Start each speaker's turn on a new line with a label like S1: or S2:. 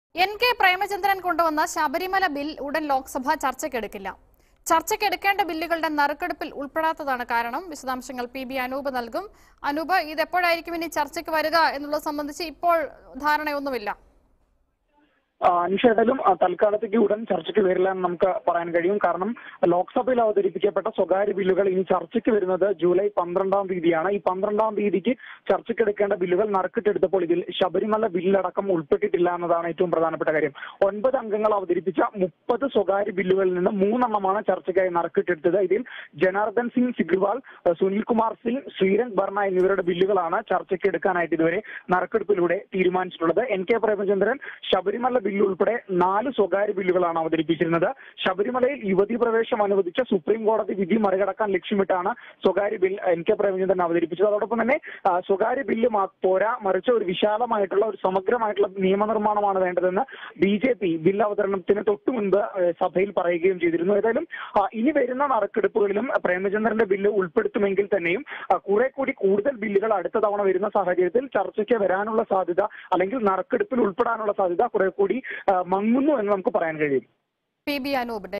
S1: N K Premachandran കൊണ്ടുവന്ന Sabarimala bill ഉടൻ ലോക്സഭ ചർച്ചയ്ക്കെടുക്കില്ല ചർച്ചയ്ക്കെടുക്കേണ്ട ബില്ലുകളുടെ നറുക്കെടുപ്പിൽ ഉൾപ്പെടാത്തതാണ് കാരണം വിശദാംശങ്ങൾ പി ബി അനൂപ് നൽകും അനൂപ് ഇത് എപ്പോഴായിരിക്കും ഇനി ചർച്ചയ്ക്ക് വരിക എന്നുള്ളത് സംബന്ധിച്ച് ഇപ്പോൾ ധാരണയൊന്നുമില്ല
S2: ആ, നിഷേധലും ആ, തൽക്കാലത്തേക്ക് ഉടൻ ചർച്ചയ്ക്ക് വരില്ല എന്ന് നമുക്ക് പറയാൻ കഴിയും കാരണം ലോക്സഭയിൽ അവതരിപ്പിക്കപ്പെട്ട സ്വകാര്യ ബില്ലുകൾ ഇനി ചർച്ചയ്ക്ക് വരുന്നത് ജൂലൈ പന്ത്രണ്ടാം തീയതിയാണ് ഈ പന്ത്രണ്ടാം തീയതിക്ക് ചർച്ചയ്ക്ക് എടുക്കേണ്ട ബില്ലുകൾ നറുക്കിട്ടെടുത്തപ്പോൾ ഇതിൽ ശബരിമല ബില്ലടക്കം ഉൾപ്പെട്ടിട്ടില്ല എന്നതാണ് ഏറ്റവും പ്രധാനപ്പെട്ട കാര്യം ഒൻപത് അംഗങ്ങൾ അവതരിപ്പിച്ച മുപ്പത് സ്വകാര്യ ബില്ലുകളിൽ നിന്ന് മൂന്നെണ്ണമാണ് ചർച്ചയ്ക്കായി നറുക്കിട്ടെടുത്തത് ഇതിൽ ജനാർദ്ദൻ സിംഗ് സിഗ്രിവാൾ സുനിൽ കുമാർ സിംഗ് ശ്രീരംഗ് ബർണ എന്നിവരുടെ ബില്ലുകളാണ് ചർച്ചയ്ക്ക് എടുക്കാനായിട്ട് ഇതുവരെ നറുക്കെടുപ്പിലൂടെ തീരുമാനിച്ചിട്ടുള്ളത് N K Premachandran Sabarimala bill ഉൾപ്പെടെ നാല് സ്വകാര്യ ബില്ലുകളാണ് അവതരിപ്പിച്ചിരുന്നത് ശബരിമലയിൽ യുവതി പ്രവേശം അനുവദിച്ച സുപ്രീം കോടതി വിധി മറികടക്കാൻ ലക്ഷ്യമിട്ടാണ് സ്വകാര്യ ബിൽ എൻ കെ പ്രേമചന്ദ്രൻ അവതരിപ്പിച്ചത് അതോടൊപ്പം തന്നെ ആ, സ്വകാര്യ ബില്ല് മാ- പോരാ മറിച്ച് ഒരു വിശാലമായിട്ടുള്ള ഒരു സമഗ്രമായിട്ടുള്ള നിയമനിർമ്മാണമാണ് വേണ്ടതെന്ന് ബി ജെ പി ബിൽ അവതരണത്തിന് തൊട്ടു മുൻപ് ആ, സഭയിൽ പറയുകയും ചെയ്തിരുന്നു ഏതായാലും ആ, ഇനി വരുന്ന നറുക്കെടുപ്പുകളിലും പ്രേമചന്ദ്രന്റെ ബില്ല് ഉൾപ്പെടുത്തുമെങ്കിൽ തന്നെയും ആ, കുറെ കൂടി കൂടുതൽ ബില്ലുകൾ അടുത്ത തവണ വരുന്ന സാഹചര്യത്തിൽ ചർച്ചയ്ക്ക് വരാനുള്ള സാധ്യത അല്ലെങ്കിൽ നറുക്കെടുപ്പിൽ ഉൾപ്പെടാനുള്ള സാധ്യത കുറെ കൂടി ആ, മങ്ങുന്നു എന്ന് നമുക്ക് പറയാൻ കഴിയും
S1: പി ബി അനൂപ്